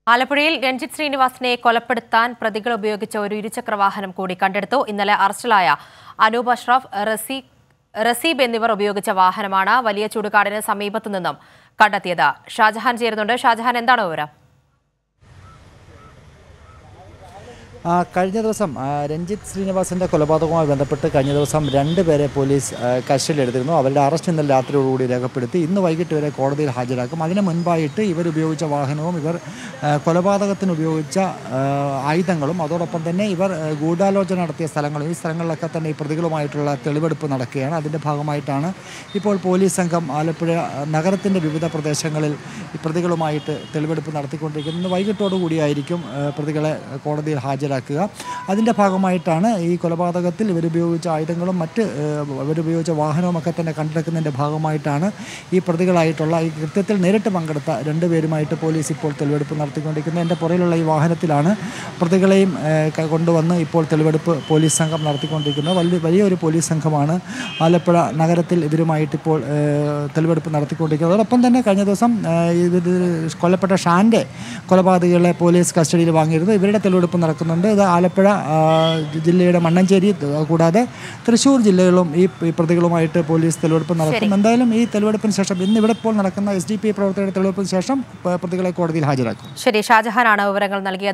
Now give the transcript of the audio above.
ആലപ്പുഴയിൽ രഞ്ജിത്ത് ശ്രീനിവാസിനെ കൊലപ്പെടുത്താൻ പ്രതികൾ ഉപയോഗിച്ച ഒരു ഇരുചക്ര വാഹനം കൂടി കണ്ടെടുത്തു ഇന്നലെ അറസ്റ്റിലായ അനൂപ് അഷ്റഫ് റസീ റസീബ് എന്നിവർ ഉപയോഗിച്ച വാഹനമാണ് വലിയ ചുടുകാടിന് സമീപത്തു നിന്നും കണ്ടെത്തിയത് ഷാജഹാൻ ചേരുന്നുണ്ട് ഷാജഹാൻ എന്താണ് വിവരം ആ, കഴിഞ്ഞ ദിവസം ആ, രഞ്ജിത്ത് ശ്രീനിവാസന്റെ കൊലപാതകവുമായി ബന്ധപ്പെട്ട് കഴിഞ്ഞ ദിവസം രണ്ട് പേരെ പോലീസ് ആ, കസ്റ്റഡിയിലെടുത്തിരുന്നു അവരുടെ അറസ്റ്റ് ഇന്നലെ രാത്രിയോടുകൂടി രേഖപ്പെടുത്തി ഇന്ന് വൈകിട്ട് വരെ കോടതിയിൽ ഹാജരാക്കും അതിന് മുൻപായിട്ട് ഇവർ ഉപയോഗിച്ച വാഹനവും ഇവർ ആ, കൊലപാതകത്തിന് ഉപയോഗിച്ച ആ, ആയുധങ്ങളും അതോടൊപ്പം തന്നെ ഇവർ ആ, ഗൂഢാലോചന നടത്തിയ സ്ഥലങ്ങളും ഈ സ്ഥലങ്ങളിലൊക്കെ തന്നെ ഈ പ്രതികളുമായിട്ടുള്ള തെളിവെടുപ്പ് നടക്കുകയാണ് അതിൻ്റെ ഭാഗമായിട്ടാണ് ഇപ്പോൾ പോലീസ് സംഘം ആലപ്പുഴ ആ, നഗരത്തിൻ്റെ വിവിധ പ്രദേശങ്ങളിൽ ഈ പ്രതികളുമായിട്ട് തെളിവെടുപ്പ് നടത്തിക്കൊണ്ടിരിക്കുന്നത് ഇന്ന് വൈകിട്ടോടുകൂടിയായിരിക്കും ആ, പ്രതികളെ കോടതിയിൽ ഹാജരാക്കുക അതിൻ്റെ ഭാഗമായിട്ടാണ് ഈ കൊലപാതകത്തിൽ ഇവരുപയോഗിച്ച ആയുധങ്ങളും മറ്റ് ആ, ഇവരുപയോഗിച്ച വാഹനവും ഒക്കെ തന്നെ കണ്ടെടുക്കുന്നതിൻ്റെ ഭാഗമായിട്ടാണ് ഈ പ്രതികളായിട്ടുള്ള ഈ കൃത്യത്തിൽ നേരിട്ട് പങ്കെടുത്ത രണ്ടുപേരുമായിട്ട് പോലീസ് ഇപ്പോൾ തെളിവെടുപ്പ് നടത്തിക്കൊണ്ടിരിക്കുന്നത് എൻ്റെ പുറയിലുള്ള ഈ വാഹനത്തിലാണ് പ്രതികളെയും ആ, ക- കൊണ്ടുവന്ന് ഇപ്പോൾ തെളിവെടുപ്പ് പോലീസ് സംഘം നടത്തിക്കൊണ്ടിരിക്കുന്നത് വലിയ വലിയൊരു പോലീസ് സംഘമാണ് ആലപ്പുഴ നഗരത്തിൽ ഇവരുമായിട്ട് ഇപ്പോൾ ആ, തെളിവെടുപ്പ് നടത്തിക്കൊണ്ടിരിക്കുന്നത് അതോടൊപ്പം തന്നെ കഴിഞ്ഞ ദിവസം ആ, ഇത് കൊല്ലപ്പെട്ട ഷാൻ്റെ കൊലപാതകികളെ പോലീസ് കസ്റ്റഡിയിൽ വാങ്ങിയിരുന്നു ഇവരുടെ തെളിവെടുപ്പ് നടക്കുന്നുണ്ട് ഇത് ആലപ്പുഴ ആ, ജില്ലയുടെ മണ്ണഞ്ചേരി ത- കൂടാതെ തൃശ്ശൂർ ജില്ലകളും ഈ ഈ പ്രതികളുമായിട്ട് പോലീസ് തെളിവെടുപ്പ് നടത്തും എന്തായാലും ഈ തെളിവെടുപ്പിന് ശേഷം ഇന്ന് ഇവിടെ ഇപ്പോൾ നടക്കുന്ന എസ് ഡി പി പ്രവർത്തകരുടെ തെളിവെടുപ്പിന് ശേഷം പ- പ്രതികളെ കോടതിയിൽ ഹാജരാക്കും ശരി ഷാജഹാനാണ് വിവരങ്ങൾ നൽകിയത്